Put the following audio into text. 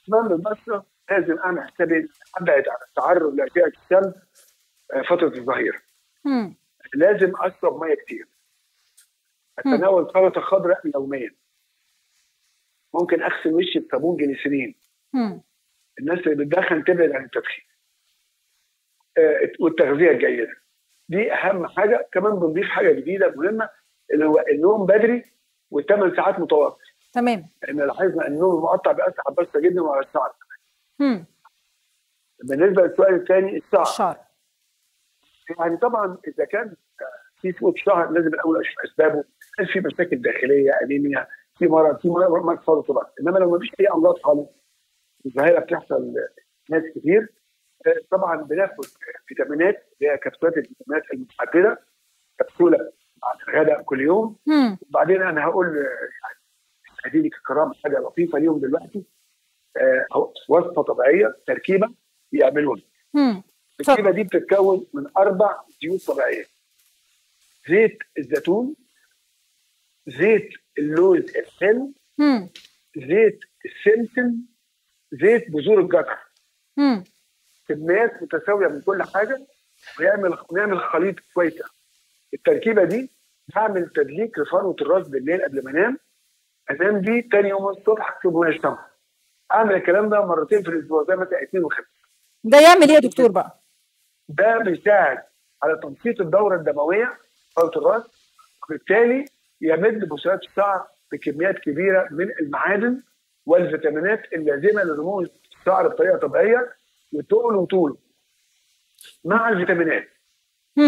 كمان بالبشره لازم اعمل حسابي ابعد عن التعرض لاشعه الشمس آه، فتره الظهيره مم. لازم اشرب ميه كتير اتناول سلطه خضراء يوميا ممكن اغسل وشي بصابون جليسرين مم. الناس اللي بتدخن تبعد عن التدخين آه، والتغذيه الجيده دي اهم حاجه كمان بنضيف حاجه جديده مهمه اللي هو النوم بدري والثمان ساعات متواصل تمام لان لاحظنا ان النوم المقطع بيأثر على البشره جدا وعلى الشعر مم. بالنسبه للسؤال الثاني الشعر الشعر يعني طبعا اذا كان في سقوط شعر لازم الاول اشوف اسبابه هل في مشاكل داخليه انيميا في مرض في مرض مرض فرط طبعا انما لو ما فيش اي امراض خالص الظاهره بتحصل ناس كتير آه، طبعا بناخد فيتامينات اللي هي كبسولات الفيتامينات المتعدده كبسوله بعد الغداء كل يوم مم. وبعدين انا هقول آه، يعني هدي لك الكرام حاجه لطيفه ليهم دلوقتي آه، أهو وصفه طبيعيه تركيبه بيعملوها مم. التركيبه دي بتتكون من اربع زيوت طبيعيه زيت الزيتون زيت اللوز الحلو مم. زيت السمسم زيت بذور الجزر مم. كميات متساويه من كل حاجه ويعمل نعمل خليط كويس أوي. التركيبه دي بعمل تدليك لفروه الراس بالليل قبل ما انام انام بيه تاني يوم الصبح اكتب ميه الشمس اعمل الكلام ده مرتين في الاسبوع زي مثلا اثنين وخميس ده يعمل ايه يا دكتور بقى؟ ده بيساعد على تنشيط الدوره الدمويه فروه الراس وبالتالي يمد بشرات الشعر بكميات كبيره من المعادن والفيتامينات اللازمه لنمو الشعر بطريقه طبيعيه وطول وطوله مع الفيتامينات